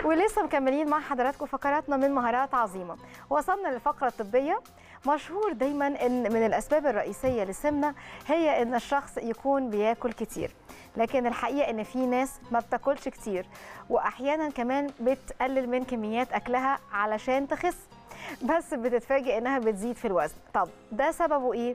ولسه مكملين مع حضراتكم فقراتنا من مهارات عظيمه وصلنا للفقره الطبيه مشهور دايما ان من الاسباب الرئيسيه للسمنه هي ان الشخص يكون بياكل كتير لكن الحقيقه ان في ناس ما بتاكلش كتير واحيانا كمان بتقلل من كميات اكلها علشان تخس بس بتتفاجئ انها بتزيد في الوزن طب ده سببه ايه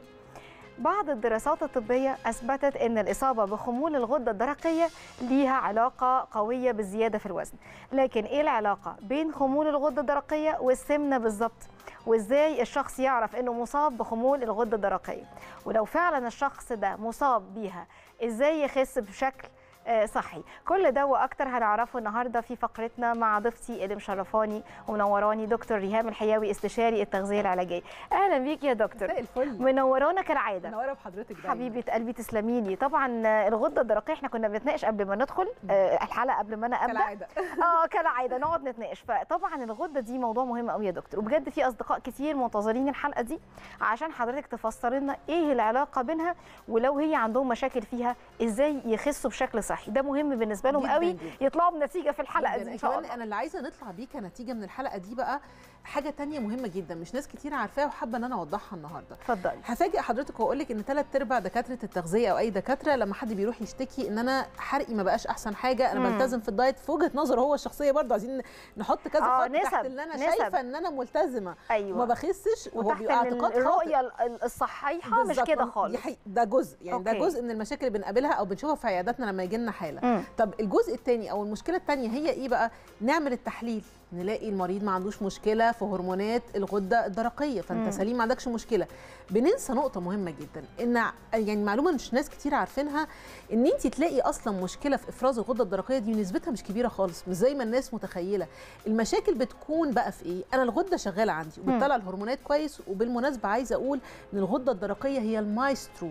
بعض الدراسات الطبية أثبتت أن الإصابة بخمول الغدة الدرقية ليها علاقة قوية بالزيادة في الوزن لكن إيه العلاقة بين خمول الغدة الدرقية والسمنة بالظبط وإزاي الشخص يعرف أنه مصاب بخمول الغدة الدرقية ولو فعلا الشخص ده مصاب بيها إزاي يخس بشكل آه، صحي كل ده واكتر هنعرفه النهارده في فقرتنا مع ضيفتي اللي مشرفاني ومنوراني دكتور ريهام الحياوي استشاري التغذيه العلاجيه اهلا بيك يا دكتور مساء الفل منورانا كالعاده منوره بحضرتك دايما حبيبه قلبي تسلمي لي طبعا آه، الغده الدرقيه احنا كنا بنتناقش قبل ما ندخل آه، الحلقه قبل ما انا ابدا كالعاده اه كالعاده نقعد نتناقش فطبعا الغده دي موضوع مهم قوي يا دكتور وبجد في اصدقاء كتير منتظرين الحلقه دي عشان حضرتك تفسر لنا ايه العلاقه بينها ولو هي عندهم مشاكل فيها ازاي يخسوا بشكل صحي ده مهم بالنسبه لهم جداً قوي جداً. يطلعوا بنتيجه في الحلقه جداً. دي ان شاء كمان الله انا اللي عايزه نطلع بيه كنتيجه من الحلقه دي بقى حاجه تانية مهمه جدا مش ناس كتير عارفاها وحابه ان انا اوضحها النهارده اتفضلي هفاجئ حضرتك واقول لك ان ثلاث ارباع دكاتره التغذيه او اي دكاتره لما حد بيروح يشتكي ان انا حرقي ما بقاش احسن حاجه انا مم. بلتزم في الدايت في وجهه نظره هو الشخصيه برضه عايزين نحط كذا آه، خط تحت نسب، اللي انا نسب. شايفه ان انا ملتزمه ايوه وما بخسش هو وتحت بيبقى إن اعتقاد خاطئ الرؤيه ال- ال- الصحيحه مش بالظبط. كده دي خالص حقيقة. ده جزء يعني ده أوكي. جزء من المشاكل اللي بنقابلها او بنشوفها في عياداتنا لما يجي لنا حاله مم. طب الجزء الثاني او المشكله الثانيه هي ايه بقى نعمل التحليل نلاقي المريض ما عندوش مشكله في هرمونات الغده الدرقيه فانت مم. سليم ما عندكش مشكله بننسى نقطه مهمه جدا ان ع- يعني معلومه مش ناس كتير عارفينها ان انت تلاقي اصلا مشكله في افراز الغده الدرقيه دي نسبتها مش كبيره خالص مش زي ما الناس متخيله المشاكل بتكون بقى في ايه انا الغده شغاله عندي وبتطلع الهرمونات كويس وبالمناسبه عايزه اقول ان الغده الدرقيه هي المايسترو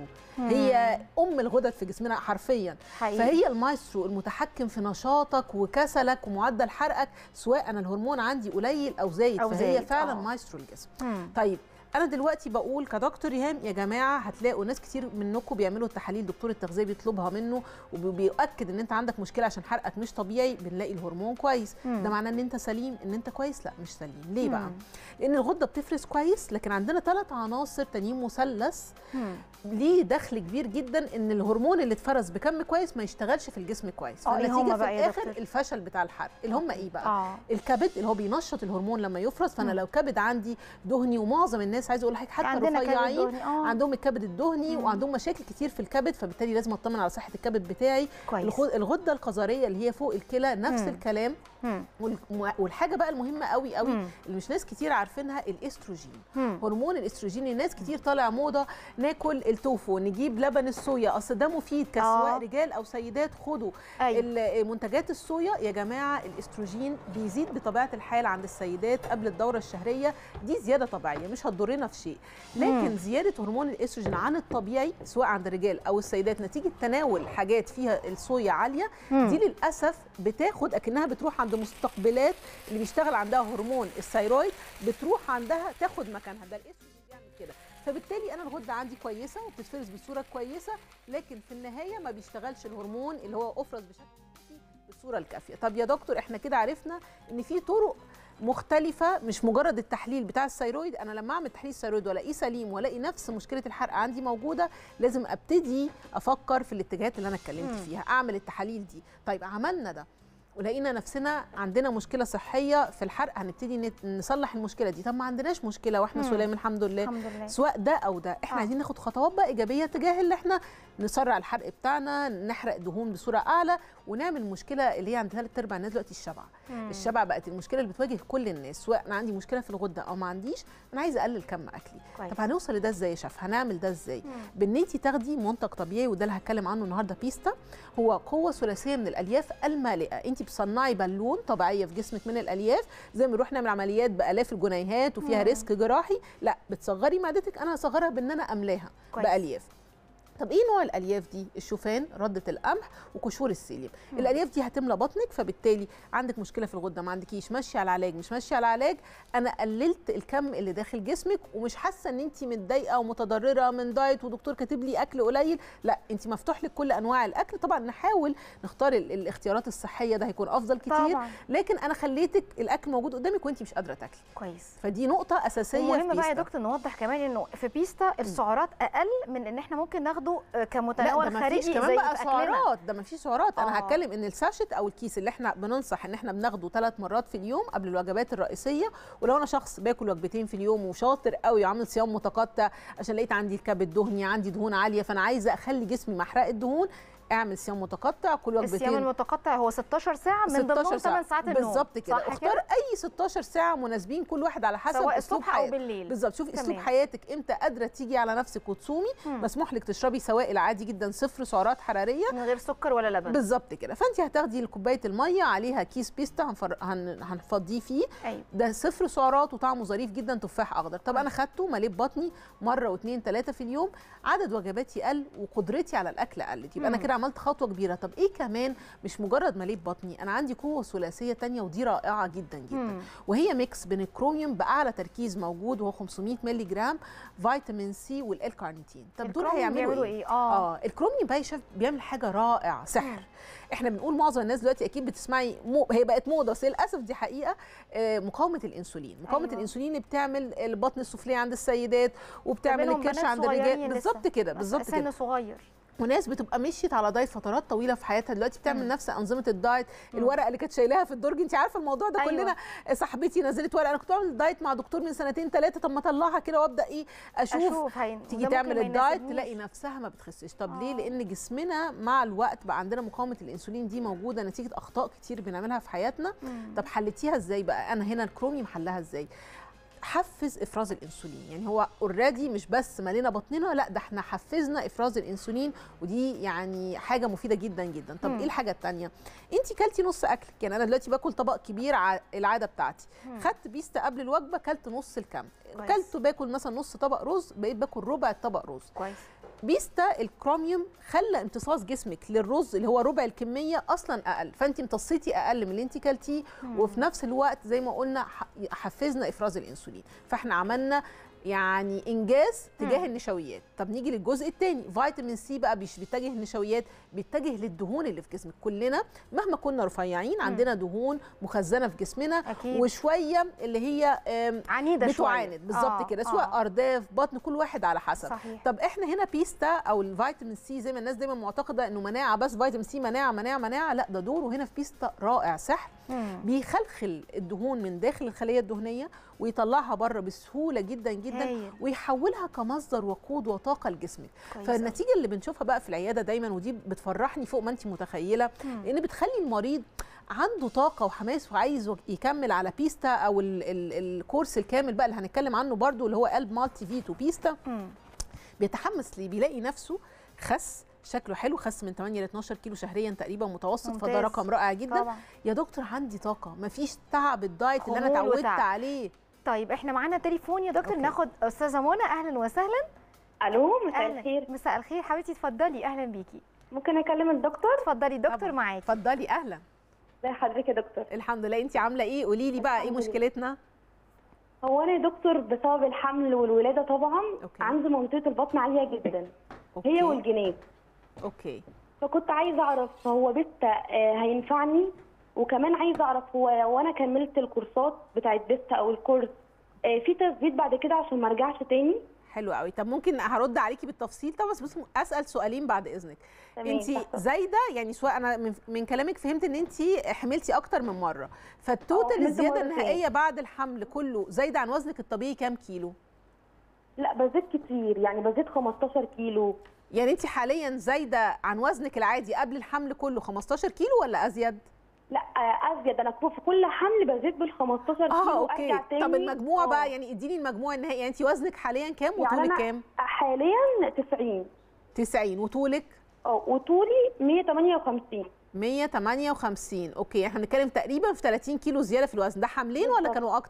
هي ام الغدد في جسمنا حرفيا حقيقي. فهي المايسترو المتحكم في نشاطك وكسلك ومعدل حرقك سواء انا الهرمون عندي قليل او زايد أو فهي زايد، فعلا آه. مايسترو الجسم مم. طيب انا دلوقتي بقول كدكتور ريهام يا جماعه هتلاقوا ناس كتير منكم بيعملوا التحاليل دكتور التغذيه بيطلبها منه وبيؤكد ان انت عندك مشكله عشان حرقك مش طبيعي بنلاقي الهرمون كويس مم. ده معناه ان انت سليم ان انت كويس لا مش سليم ليه بقى مم. لان الغده بتفرز كويس لكن عندنا ثلاث عناصر تانيين مثلث مم. ليه دخل كبير جدا ان الهرمون اللي اتفرز بكم كويس ما يشتغلش في الجسم كويس آه، إيه فالنتيجه هما في بقى يا الاخر دكتور؟ الفشل بتاع الحرق اللي هم ايه بقى اه الكبد اللي هو بينشط الهرمون لما يفرز فانا مم. لو كبد عندي دهني ومعظم الناس عايزه اقول لك حتى عندنا كبد رفيعين دهني، آه. عندهم الكبد الدهني مم. وعندهم مشاكل كتير في الكبد فبالتالي لازم اطمن على صحه الكبد بتاعي كويس الغ- الغده القذريه اللي هي فوق الكلى نفس مم. الكلام مم. وال- والحاجه بقى المهمه قوي قوي مم. اللي مش ناس كتير عارفينها الاستروجين مم. هرمون الاستروجين الناس كتير طالع موضه ناكل التوفو نجيب لبن الصويا اصل ده مفيد كسواء آه. رجال او سيدات خدوا أيوة. ال- منتجات الصويا يا جماعه الاستروجين بيزيد بطبيعه الحال عند السيدات قبل الدوره الشهريه دي زياده طبيعيه مش هتضرنا في شيء لكن مم. زياده هرمون الاستروجين عن الطبيعي سواء عند الرجال او السيدات نتيجه تناول حاجات فيها الصويا عاليه مم. دي للاسف بتاخد اكنها بتروح عند مستقبلات اللي بيشتغل عندها هرمون الثيرويد بتروح عندها تاخد مكانها ده الاستروجين بيعمل كده فبالتالي انا الغده عندي كويسه وبتتفرز بصوره كويسه لكن في النهايه ما بيشتغلش الهرمون اللي هو افرز بشكل كافي بالصوره الكافيه طب يا دكتور احنا كده عرفنا ان في طرق مختلفة مش مجرد التحليل بتاع الثيرويد أنا لما أعمل تحليل الثيرويد وألاقيه سليم وألاقي نفس مشكلة الحرق عندي موجودة لازم أبتدي أفكر في الاتجاهات اللي أنا اتكلمت مم. فيها أعمل التحاليل دي طيب عملنا ده ولقينا نفسنا عندنا مشكله صحيه في الحرق هنبتدي نت- نصلح المشكله دي طب ما عندناش مشكله واحنا مم. سلام الحمد لله الحمد لله سواء ده او ده احنا آه. عايزين ناخد خطوات بقى ايجابيه تجاه اللي احنا نسرع الحرق بتاعنا نحرق دهون بصوره اعلى ونعمل مشكله اللي هي عند ثلاث ارباع الناس دلوقتي الشبع مم. الشبع بقت المشكله اللي بتواجه كل الناس سواء انا عندي مشكله في الغده او ما عنديش انا عايزه اقلل كم اكلي كويس. طب هنوصل لده ازاي يا شيف هنعمل ده ازاي مم. بان انت تاخدي منتج طبيعي وده اللي هتكلم عنه النهارده بيستا هو قوه ثلاثيه من الالياف المالئه انت بتصنعي بالون طبيعيه في جسمك من الالياف زي ما نروح نعمل عمليات بالاف الجنيهات وفيها مم. ريسك جراحي لا بتصغري معدتك انا هصغرها بان انا املاها كويس. بالياف طب ايه نوع الالياف دي الشوفان رده القمح وقشور السيليوم الالياف دي هتملى بطنك فبالتالي عندك مشكله في الغده ما عندكيش ماشيه على علاج مش ماشيه على علاج انا قللت الكم اللي داخل جسمك ومش حاسه ان انت متضايقه ومتضرره من دايت ودكتور كاتب لي اكل قليل لا انت مفتوح لك كل انواع الاكل طبعا نحاول نختار ال- الاختيارات الصحيه ده هيكون افضل كتير طبعا لكن انا خليتك الاكل موجود قدامك وانت مش قادره تاكلي كويس فدي نقطه اساسيه في المهم بقى يا بيستا. دكتور نوضح كمان انه في بيستا السعرات اقل من ان احنا ممكن ناخده آه، لا كمتناول ده ما خارجي فيش كمان زي بقى في أكلنا. سعرات ده ما فيش سعرات آه. انا هتكلم ان الساشت او الكيس اللي احنا بننصح ان احنا بناخده ثلاث مرات في اليوم قبل الوجبات الرئيسيه ولو انا شخص باكل وجبتين في اليوم وشاطر قوي وعامل صيام متقطع عشان لقيت عندي الكبد دهني عندي دهون عاليه فانا عايزه اخلي جسمي محرق الدهون اعمل صيام متقطع كل الصيام وجبتين المتقطع هو 16 ساعه من 16 ضمنهم 8 ساعات النوم بالظبط كده صح اختار اي 16 ساعه مناسبين كل واحد على حسب سواء اسلوب الصبح او حياتك بالليل بالظبط شوفي اسلوب تمام. حياتك امتى قادره تيجي على نفسك وتصومي مم. مسموح لك تشربي سوائل عادي جدا صفر سعرات حراريه من غير سكر ولا لبن بالظبط كده فانت هتاخدي كوبايه الميه عليها كيس بيستا هنفر... هن... هنفضيه فيه ايوه ده صفر سعرات وطعمه ظريف جدا تفاح اخضر طب انا خدته مليت بطني مره واثنين ثلاثه في اليوم عدد وجباتي قل وقدرتي على الاكل قلت يبقى انا مم. كده عملت خطوه كبيره طب ايه كمان مش مجرد مليت بطني انا عندي قوه ثلاثيه تانية ودي رائعه جدا جدا مم. وهي ميكس بين الكروميوم باعلى تركيز موجود وهو 500 مللي جرام فيتامين سي والال كارنيتين طب دول الكروم هيعملوا بيعملوا ايه ايه اه اه الكروميوم بقى يا شيف بيعمل حاجه رائعه سحر احنا بنقول معظم الناس دلوقتي اكيد بتسمعي مو هي بقت موضه بس للاسف دي حقيقه آه، مقاومه الانسولين مقاومه أيوة. أيوة. الانسولين بتعمل البطن السفليه عند السيدات وبتعمل منهم الكرش بنات عند الرجال صغيرين لسه. بالظبط كده بس بالظبط سن كده صغير وناس بتبقى مشيت على دايت فترات طويله في حياتها دلوقتي بتعمل مم. نفس انظمه الدايت مم. الورقه اللي كانت شايلاها في الدرج انت عارفه الموضوع ده أيوة. كلنا صاحبتي نزلت ورقه انا كنت بعمل دايت مع دكتور من سنتين ثلاثه طب ما اطلعها كده وابدا ايه اشوف, اشوف هين تيجي وده ممكن تعمل ما الدايت يناسبنيش. تلاقي نفسها ما بتخسش طب ليه آه. لان جسمنا مع الوقت بقى عندنا مقاومه الانسولين دي موجوده نتيجه اخطاء كتير بنعملها في حياتنا مم. طب حلتيها ازاي بقى انا هنا الكروميوم حلها ازاي حفز افراز الانسولين يعني هو اوريدي مش بس مالينا بطننا لا ده احنا حفزنا افراز الانسولين ودي يعني حاجه مفيده جدا جدا طب مم. ايه الحاجه الثانيه انت كلتي نص اكلك يعني انا دلوقتي باكل طبق كبير ع- العاده بتاعتي مم. خدت بيستا قبل الوجبه كلت نص الكم كويس. كلت باكل مثلا نص طبق رز بقيت باكل ربع الطبق رز كويس بيستا الكروميوم خلى امتصاص جسمك للرز اللي هو ربع الكميه اصلا اقل فانت امتصيتي اقل من اللي انت كلتيه مم. وفي نفس الوقت زي ما قلنا ح- حفزنا افراز الانسولين فاحنا عملنا يعني انجاز تجاه مم. النشويات طب نيجي للجزء الثاني فيتامين سي بقى مش بيتجه للنشويات بيتجه للدهون اللي في جسمك كلنا مهما كنا رفيعين عندنا دهون مخزنه في جسمنا اكيد وشويه اللي هي آم، عنيده شويه بتعاند بالظبط آه، كده سواء آه. ارداف بطن كل واحد على حسب صحيح طب احنا هنا بيستا او الفيتامين سي زي ما الناس دايما معتقده انه مناعه بس فيتامين سي مناعه مناعه مناعه لا ده دوره هنا في بيستا رائع سحر مم. بيخلخل الدهون من داخل الخليه الدهنيه ويطلعها بره بسهوله جدا جدا هايل. ويحولها كمصدر وقود وطاقه لجسمك كويس فالنتيجه اللي بنشوفها بقى في العياده دايما ودي بتفرحني فوق ما انت متخيله مم. لان بتخلي المريض عنده طاقه وحماس وعايز يكمل على بيستا او ال ال الكورس الكامل بقى اللي هنتكلم عنه برضو اللي هو قلب مالتي فيتو بيستا مم. بيتحمس ليه بيلاقي نفسه خس شكله حلو خس من 8 ل 12 كيلو شهريا تقريبا متوسط فده ممتاز. رقم رائع جدا طبعا يا دكتور عندي طاقه مفيش تعب الدايت اللي انا خمول اتعودت وتعب. عليه طيب احنا معانا تليفون يا دكتور أوكي. ناخد استاذه منى اهلا وسهلا الو مساء اهلا الخير مساء الخير حبيبتي اتفضلي اهلا بيكي ممكن اكلم الدكتور اتفضلي دكتور طبعاً. معاكي اتفضلي اهلا ازي حضرتك يا دكتور الحمد لله انت عامله ايه قولي لي بقى ايه الحمد لله. مشكلتنا هو انا يا دكتور بسبب الحمل والولاده طبعا أوكي. عندي منطقه البطن عاليه جدا اوكي هي والجناب اوكي فكنت عايزه اعرف هو بيستا آه، هينفعني وكمان عايزه اعرف هو لو انا كملت الكورسات بتاعت بيستا او الكورس آه، في تثبيت بعد كده عشان ما ارجعش تاني حلو قوي طب ممكن هرد عليكي بالتفصيل طب بس بس اسال سؤالين بعد اذنك تمام، انت اتفضل. زايده يعني سواء انا من, من كلامك فهمت ان انت حملتي اكتر من مره فالتوتال حملت الزياده مرتين. النهائيه بعد الحمل كله زايده عن وزنك الطبيعي كام كيلو لا بزيد كتير يعني بزيد 15 كيلو يعني انت حاليا زايده عن وزنك العادي قبل الحمل كله 15 كيلو ولا ازيد لا آه، ازيد انا في كل حمل بزيد بال 15 كيلو اه اوكي ارجع تاني طب المجموع آه. بقى يعني اديني المجموع النهائي يعني انت وزنك حاليا كام يعني وطولك أنا كام حاليا 90 90 وطولك اه وطولي 158 158 اوكي احنا بنتكلم تقريبا في 30 كيلو زياده في الوزن ده حملين ولا بالظبط. كانوا اكتر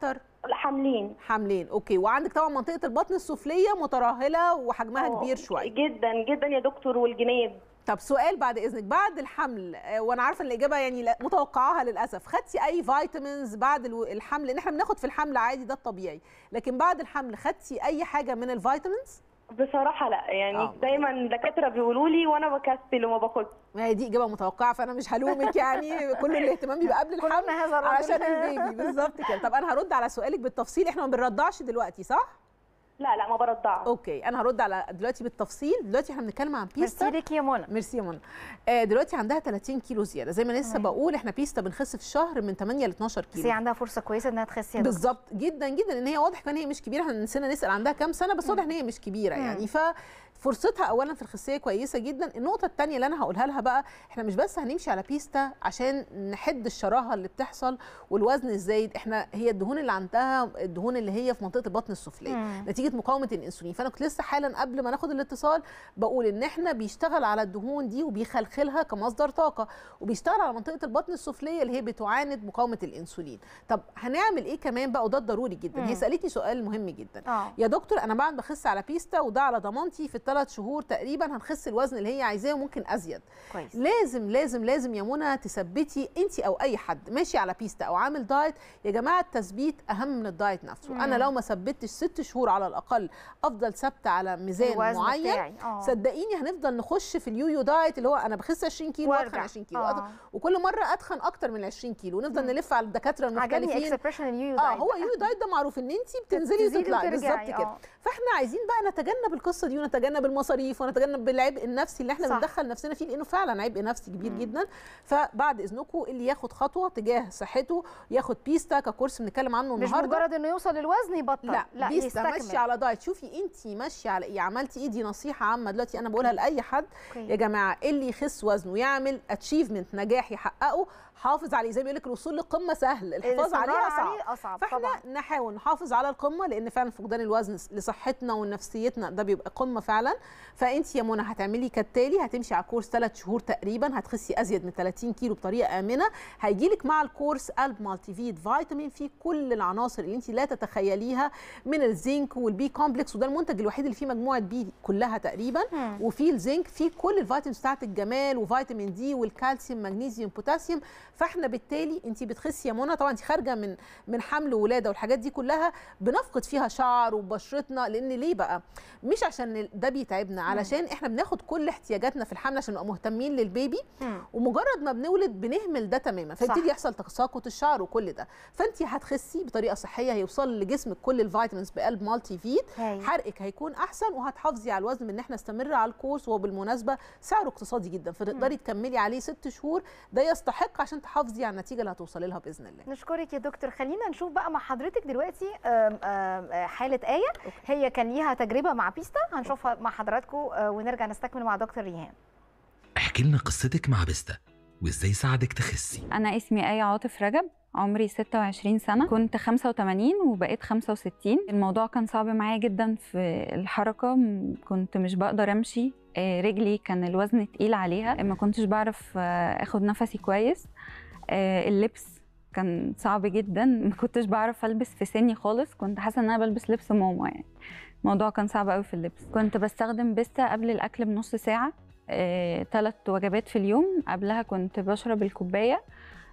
حاملين حاملين اوكي وعندك طبعا منطقه البطن السفليه مترهله وحجمها آه، كبير شويه جدا جدا يا دكتور والجناب طب سؤال بعد اذنك بعد الحمل آه، وانا عارفه ان الاجابه يعني لا- متوقعاها للاسف خدتي اي فيتامينز بعد الو- الحمل لان احنا بناخد في الحمل عادي ده الطبيعي لكن بعد الحمل خدتي اي حاجه من الفيتامينز بصراحه لا يعني آه. دايما الدكاتره بيقولوا لي وانا بكسل وما باخدش ما هي دي اجابه متوقعه فانا مش هلومك يعني كل الاهتمام بيبقى قبل كلنا الحمل هذا الرجل. علشان البيبي بالظبط كده طب انا هرد على سؤالك بالتفصيل احنا ما بنرضعش دلوقتي صح لا لا ما برضعش اوكي انا هرد على دلوقتي بالتفصيل دلوقتي احنا بنتكلم عن بيستا ميرسي ليكي يا منى ميرسي يا منى آه دلوقتي عندها 30 كيلو زياده زي ما لسه بقول احنا بيستا بنخس في الشهر من 8 ل 12 بس كيلو هي عندها فرصه كويسه انها تخسي يا دكتور. بالظبط جدا جدا ان هي واضح كمان هي مش كبيره احنا نسينا نسال عندها كام سنه بس واضح ان هي مش كبيره مم. يعني ففرصتها اولا في الخسيه كويسه جدا النقطه الثانيه اللي انا هقولها لها بقى احنا مش بس هنمشي على بيستا عشان نحد الشراهه اللي بتحصل والوزن الزايد احنا هي الدهون اللي عندها الدهون اللي هي في منطقه البطن السفليه مم. نتيجه مقاومه الانسولين فانا كنت لسه حالا قبل ما ناخد الاتصال بقول ان احنا بيشتغل على الدهون دي وبيخلخلها كمصدر طاقه وبيشتغل على منطقه البطن السفليه اللي هي بتعاند مقاومه الانسولين طب هنعمل ايه كمان بقى وده ضروري جدا مم. هي سالتني سؤال مهم جدا اه يا دكتور انا بعد بخس على بيستا وده على ضمانتي في الثلاث شهور تقريبا هنخس الوزن اللي هي عايزاه وممكن ازيد كويس لازم لازم لازم يا منى تثبتي انت او اي حد ماشي على بيستا او عامل دايت يا جماعه التثبيت اهم من الدايت نفسه مم. انا لو ما ثبتش ست شهور على الاقل افضل ثابته على ميزان الوزن معين بتاعي. آه. صدقيني هنفضل نخش في اليويو دايت اللي هو انا بخس 20 كيلو واتخن وارجع. 20 كيلو آه. أتخن وكل مره اتخن اكتر من 20 كيلو ونفضل نلف على الدكاتره عجبني المختلفين اكسبريشن اليو اه هو يو دايت ده معروف ان انت بتنزلي بتزيدي وتطلعي وترجعي، بالظبط كده آه. فاحنا عايزين بقى نتجنب القصه دي ونتجنب المصاريف ونتجنب العبء النفسي اللي احنا صح. بندخل نفسنا فيه لانه فعلا عبء نفسي كبير مم. جدا فبعد اذنكم اللي ياخد خطوه تجاه صحته ياخد بيستا ككورس بنتكلم عنه مش النهارده مجرد انه يوصل للوزن يبطل لا, لا بيستا ماشيه يستكمل على دايت شوفي انت ماشيه على ايه عملتي ايه دي نصيحه عامه دلوقتي انا بقولها لاي حد يا أوكي. جماعه اللي يخس وزنه ويعمل اتشيفمنت نجاح يحققه حافظ عليه زي ما بيقول لك الوصول للقمه سهل الحفاظ الاستمرار عليها صعب عليه اصعب فاحنا طبعا نحاول نحافظ على القمه لان فعلا فقدان الوزن لصحتنا ونفسيتنا ده بيبقى قمه فعلا فانت يا منى هتعملي كالتالي هتمشي على كورس ثلاث شهور تقريبا هتخسي ازيد من 30 كيلو بطريقه امنه هيجي لك مع الكورس قلب مالتي فيت فيتامين فيه كل العناصر اللي انت لا تتخيليها من الزنك والبي كومبلكس وده المنتج الوحيد اللي فيه مجموعه بي كلها تقريبا مم. وفي الزنك فيه كل الفيتامينز بتاعت الجمال وفيتامين دي والكالسيوم مغنيسيوم بوتاسيوم فاحنا بالتالي انت بتخسي يا منى طبعا انت خارجه من من حمل وولاده والحاجات دي كلها بنفقد فيها شعر وبشرتنا لان ليه بقى مش عشان ده بيتعبنا علشان احنا بناخد كل احتياجاتنا في الحمل عشان نبقى مهتمين للبيبي مم. ومجرد ما بنولد بنهمل ده تماما صح. فيبتدي يحصل تساقط الشعر وكل ده فانت هتخسي بطريقه صحيه هيوصل لجسمك كل الفيتامينز بقلب مالتي فيت هاي. حرقك هيكون احسن وهتحافظي على الوزن من ان احنا نستمر على الكورس وهو بالمناسبه سعره اقتصادي جدا فتقدري تكملي عليه ست شهور ده يستحق عشان تحافظي على النتيجه اللي هتوصلي لها باذن الله نشكرك يا دكتور خلينا نشوف بقى مع حضرتك دلوقتي آم، آم، آه، حالة آية هي كان ليها تجربة مع بيستا هنشوفها مع حضراتكم آه، ونرجع نستكمل مع دكتور ريهام احكي لنا قصتك مع بيستا وازاي ساعدك تخسي أنا اسمي آية عاطف رجب عمري 26 سنة كنت 85 وبقيت 65 الموضوع كان صعب معايا جدا في الحركة م- كنت مش بقدر أمشي آه، رجلي كان الوزن تقيل عليها ما كنتش بعرف آه، أخد نفسي كويس آه، اللبس كان صعب جدا ما كنتش بعرف ألبس في سني خالص كنت حاسة إن أنا بلبس لبس ماما يعني الموضوع كان صعب قوي في اللبس كنت بستخدم بيستا قبل الأكل بنص ساعة ثلاث وجبات في اليوم قبلها كنت بشرب الكوباية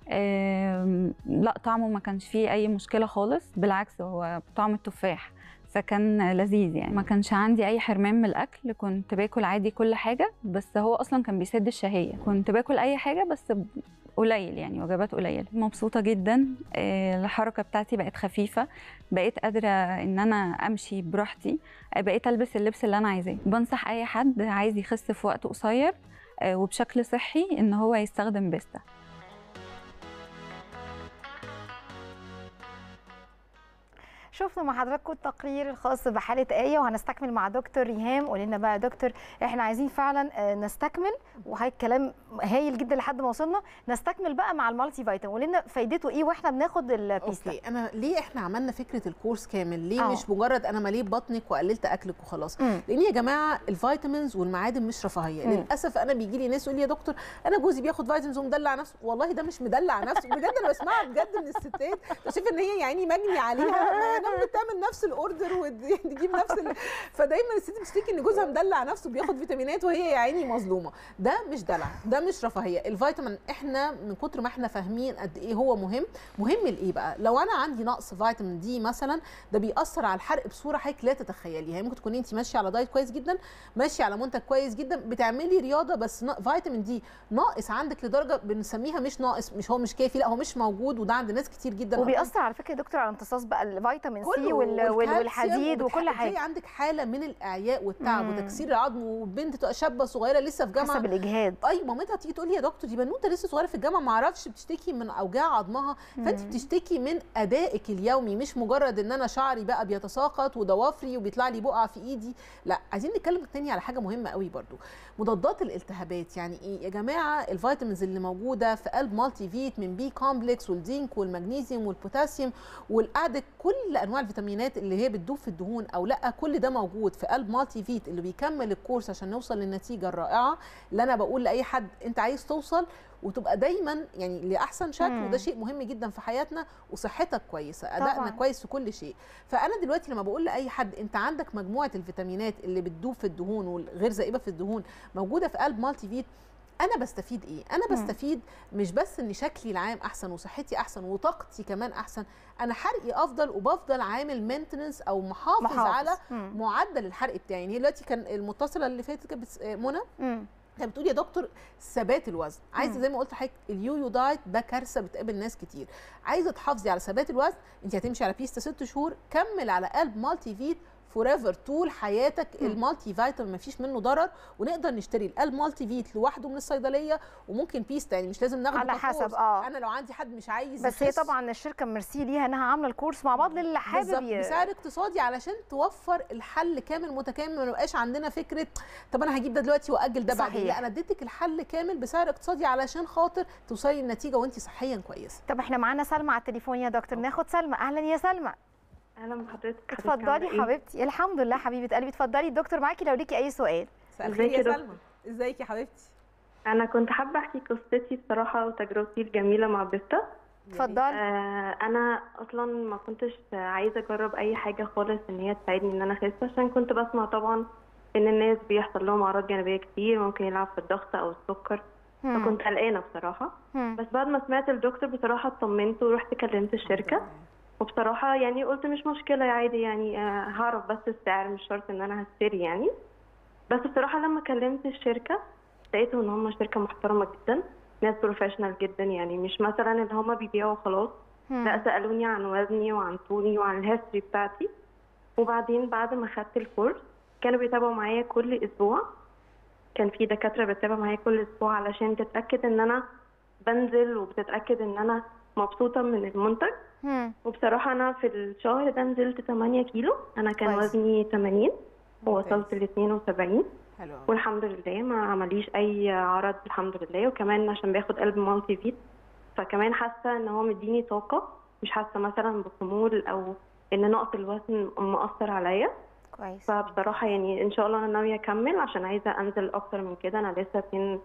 آم، لا طعمه ما كانش فيه اي مشكله خالص بالعكس هو طعم التفاح فكان لذيذ يعني ما كانش عندي اي حرمان من الاكل كنت باكل عادي كل حاجه بس هو اصلا كان بيسد الشهيه كنت باكل اي حاجه بس ب- قليل يعني وجبات قليله مبسوطه جدا آه، الحركه بتاعتي بقت خفيفه بقيت قادره ان انا امشي براحتي آه، بقيت البس اللبس اللي انا عايزاه بنصح اي حد عايز يخس في وقت قصير آه، وبشكل صحي ان هو يستخدم بيستا شفنا مع حضراتكم التقرير الخاص بحاله ايه وهنستكمل مع دكتور ريهام قولي لنا بقى يا دكتور احنا عايزين فعلا آه، نستكمل وهي الكلام هايل جدا لحد ما وصلنا نستكمل بقى مع المالتي فيتامين قولي لنا فايدته ايه واحنا بناخد البيستا اوكي انا ليه احنا عملنا فكره الكورس كامل ليه آه. مش مجرد انا مليت بطنك وقللت اكلك وخلاص مم. لان يا جماعه الفيتامينز والمعادن مش رفاهيه مم. للاسف انا بيجي لي ناس يقول لي يا دكتور انا جوزي بياخد فيتامينز ومدلع نفسه والله ده مش مدلع نفسه بجد انا بسمعها بجد من الستات بشوف ان هي يعني مجني عليها ما دام بتعمل نفس الاوردر وتجيب نفس ال... فدايما الست بتشتكي ان جوزها مدلع نفسه بياخد فيتامينات وهي يا عيني مظلومه ده مش دلع ده مش رفاهيه الفيتامين احنا من كتر ما احنا فاهمين قد ايه هو مهم مهم لايه بقى لو انا عندي نقص فيتامين دي مثلا ده بيأثر على الحرق بصوره حضرتك لا تتخيليها يعني ممكن تكوني انت ماشيه على دايت كويس جدا ماشيه على منتج كويس جدا بتعملي رياضه بس نا- فيتامين دي ناقص عندك لدرجه بنسميها مش ناقص مش هو مش كافي لا هو مش موجود وده عند ناس كتير جدا وبيأثر على فكره يا دكتور على امتصاص بقى الفيتامين سي كله وال- وال- والكالسيوم والحديد وبتح- وكل بتلاقي حاجه عندك حاله من الاعياء والتعب مم. وتكسير العظم وبنت تبقى شابه صغيره لسه في جامعه حسب الاجهاد اي مامتها تيجي تقول لي يا دكتور دي بنوته لسه صغيره في الجامعه ما اعرفش بتشتكي من اوجاع عظمها فانت مم. بتشتكي من ادائك اليومي مش مجرد ان انا شعري بقى بيتساقط وضوافري وبيطلع لي بقع في ايدي لا عايزين نتكلم تاني على حاجه مهمه قوي برضو مضادات الالتهابات يعني ايه يا جماعه الفيتامينز اللي موجوده في قلب مالتي فيت من بي كومبلكس والزنك والمغنيسيوم والبوتاسيوم والقعدة كل انواع الفيتامينات اللي هي بتدوب في الدهون او لا كل ده موجود في قلب مالتي فيت اللي بيكمل الكورس عشان نوصل للنتيجه الرائعه اللي انا بقول لاي حد انت عايز توصل وتبقى دايما يعني لاحسن شكل مم. وده شيء مهم جدا في حياتنا وصحتك كويسه ادائنا طبعاً. كويس في كل شيء فانا دلوقتي لما بقول لاي حد انت عندك مجموعه الفيتامينات اللي بتدوب في الدهون والغير ذائبه في الدهون موجوده في قلب مالتي فيت انا بستفيد ايه انا مم. بستفيد مش بس ان شكلي العام احسن وصحتي احسن وطاقتي كمان احسن انا حرقي افضل وبفضل عامل مينتننس او محافظ, محافظ. على مم. معدل الحرق بتاعي يعني هي دلوقتي كان المتصله اللي فاتت كانت بتس- منى مم. كانت بتقول يا دكتور ثبات الوزن عايزه مم. زي ما قلت لحضرتك اليويو دايت ده كارثه بتقابل ناس كتير عايزه تحافظي على ثبات الوزن انت هتمشي على بيستا ست شهور كمل على قلب مالتي فيت فور ايفر طول حياتك مم. المالتي فيتامين مفيش منه ضرر ونقدر نشتري القلب مالتي فيت لوحده من الصيدليه وممكن بيستا يعني مش لازم ناخده على ككورس. حسب، آه. انا لو عندي حد مش عايز بس هي يخس- طبعا الشركه ميرسي ليها انها عامله الكورس مع بعض للي حابب بالظبط ي- بسعر اقتصادي علشان توفر الحل كامل متكامل ما نبقاش عندنا فكره طب انا هجيب ده دلوقتي واجل ده بعدين صحيح. لا انا اديتك الحل كامل بسعر اقتصادي علشان خاطر توصلي للنتيجه وانت صحيا كويسه طب احنا معانا سلمى على التليفون يا دكتور ناخد سلمى اهلا يا سلمى اهلا بحضرتك حضرتك عاملة اتفضلي إيه؟ حبيبتي الحمد لله حبيبه قلبي اتفضلي الدكتور معاكي لو ليكي اي سؤال مساء ازيك الخير يا يا دكتور؟ سلمى ازيك يا حبيبتي انا كنت حابه احكي قصتي بصراحه وتجربتي الجميله مع بيستا اتفضلي آه انا اصلا ما كنتش عايزه اجرب اي حاجه خالص ان هي تساعدني ان انا اخس عشان كنت بسمع طبعا ان الناس بيحصل لهم اعراض جانبيه كتير ممكن يلعب في الضغط او السكر مم. فكنت قلقانه بصراحه مم. بس بعد ما سمعت الدكتور بصراحه اطمنت ورحت كلمت الشركه وبصراحه يعني قلت مش مشكله عادي يعني آه، هعرف بس السعر مش شرط ان انا هشتري يعني بس بصراحه لما كلمت الشركه لقيتهم ان هم شركه محترمه جدا ناس بروفيشنال جدا يعني مش مثلا اللي هم بيبيعوا خلاص مم. لا سالوني عن وزني وعن طولي وعن الهيستوري بتاعتي وبعدين بعد ما خدت الكورس كانوا بيتابعوا معايا كل اسبوع كان في دكاتره بتتابع معايا كل اسبوع علشان تتاكد ان انا بنزل وبتتاكد ان انا مبسوطه من المنتج مم. وبصراحه انا في الشهر ده نزلت 8 كيلو انا كان كويس. وزني 80 ووصلت ل 72 حلو أوي. والحمد لله ما عمليش اي عرض الحمد لله وكمان عشان باخد قلب مالتي فيت فكمان حاسه ان هو مديني طاقه مش حاسه مثلا بخمول او ان نقص الوزن مأثر عليا كويس فبصراحه يعني ان شاء الله انا ناويه اكمل عشان عايزه انزل اكتر من كده انا لسه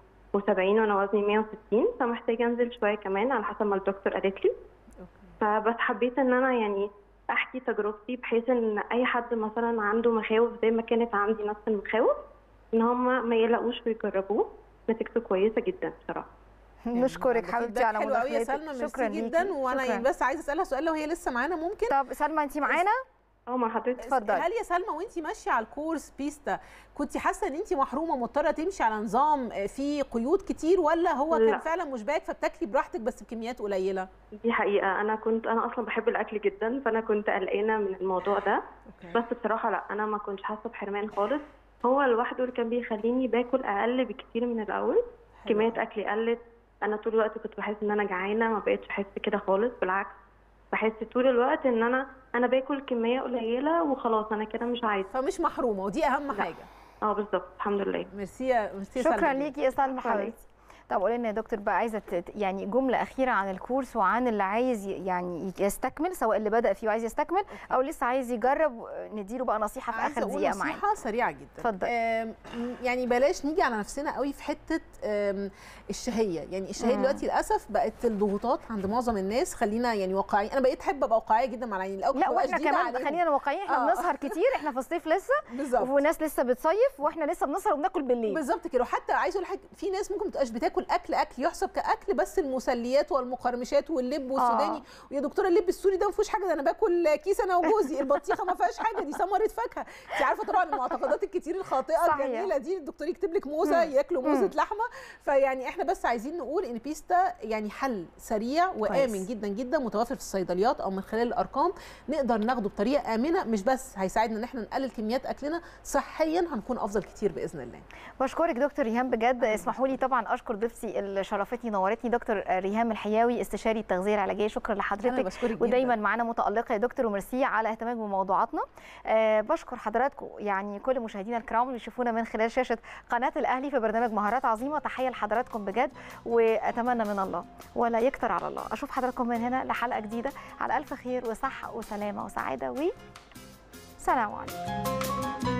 72 وانا وزني 160 فمحتاجه انزل شويه كمان على حسب ما الدكتور قالت لي أوكي. فبس حبيت ان انا يعني احكي تجربتي بحيث ان اي حد مثلا عنده مخاوف زي ما كانت عندي نفس المخاوف ان هم ما يقلقوش ويجربوه نتيجته كويسه جدا بصراحه نشكرك ده حبيبتي feedback على حلو قوي يا مداخلتك سلمى شكرا ميرسي جدا ليكي. وانا شكراً. يعني بس عايزه اسالها سؤال لو هي لسه معانا ممكن طب سلمى انت معانا اه مع حضرتك اتفضلي. هل يا سلمى وانت ماشيه على الكورس بيستا كنت حاسه ان انت محرومه مضطره تمشي على نظام آه، فيه قيود كتير ولا هو لا. كان فعلا مشبعك فبتاكلي براحتك بس بكميات قليله دي حقيقه انا كنت انا اصلا بحب الاكل جدا فانا كنت قلقانه من الموضوع ده اوكي بس بصراحه لا انا ما كنتش حاسه بحرمان خالص هو لوحده اللي كان بيخليني باكل اقل بكتير من الاول كميه اكلي قلت انا طول الوقت كنت بحس ان انا جعانه ما بقتش احس كده خالص بالعكس بحس طول الوقت ان انا انا باكل كميه قليله وخلاص انا كده مش عايزه فمش محرومه ودي اهم لا. حاجه اه بالظبط الحمد لله ميرسي يا ميرسي يا شكرا سلمى. ليكي يا سلمى شكراً. حبيبتي طب قولي لنا يا دكتور بقى عايزه ت- يعني جمله اخيره عن الكورس وعن اللي عايز ي- يعني يستكمل سواء اللي بدا فيه وعايز يستكمل او لسه عايز يجرب نديله بقى نصيحه في عايزه اخر اقول دقيقه معانا نصيحه سريعه جدا اتفضل. آم، يعني بلاش نيجي على نفسنا قوي في حته آم، الشهيه يعني الشهيه مم. دلوقتي للاسف بقت الضغوطات عند معظم الناس خلينا يعني واقعيين انا بقيت احب ابقى واقعيه جدا مع العيانين الاول لا كنت ببقى واحنا شديدة كمان عليهم. خلينا واقعيين احنا آه. بنسهر كتير احنا في الصيف لسه بالظبط وناس لسه بتصيف واحنا لسه بنسهر وبناكل بالليل بالظبط كده وحتى عايزه اقول حاجه في ناس ممكن ما تبقاش بتاكل اكل اكل يحسب كاكل بس المسليات والمقرمشات واللب والسوداني ويا دكتوره اللب السوري ده ما فيهوش حاجه ده انا باكل كيس انا وجوزي البطيخه ما فيهاش حاجه دي ثمره فاكهه انت عارفه طبعا المعتقدات الكتير الخاطئه صحيح. الجميله دي الدكتور يكتب لك موزه مم. ياكلوا موزه مم. لحمه فيعني احنا بس عايزين نقول ان بيستا يعني حل سريع وامن كويس. جدا جدا متوفر في الصيدليات او من خلال الارقام نقدر ناخده بطريقه امنه مش بس هيساعدنا ان احنا نقلل كميات اكلنا صحيا هنكون افضل كتير باذن الله بشكرك دكتور ريهام بجد اسمحوا لي طبعا اشكر ضيفتي اللي شرفتني نورتني دكتور ريهام الحياوي استشاري التغذيه العلاجيه شكرا انا لحضرتك بشكرك جدا ودايما معانا متالقه يا دكتور وميرسي على اهتمامك بموضوعاتنا أه بشكر حضراتكم يعني كل مشاهدينا الكرام اللي بيشوفونا من خلال شاشه قناه الاهلي في برنامج مهارات عظيمه تحيه لحضراتكم بجد واتمنى من الله ولا يكتر على الله اشوف حضراتكم من هنا لحلقه جديده على الف خير وصحه وسلامه وسعاده و سلام عليكم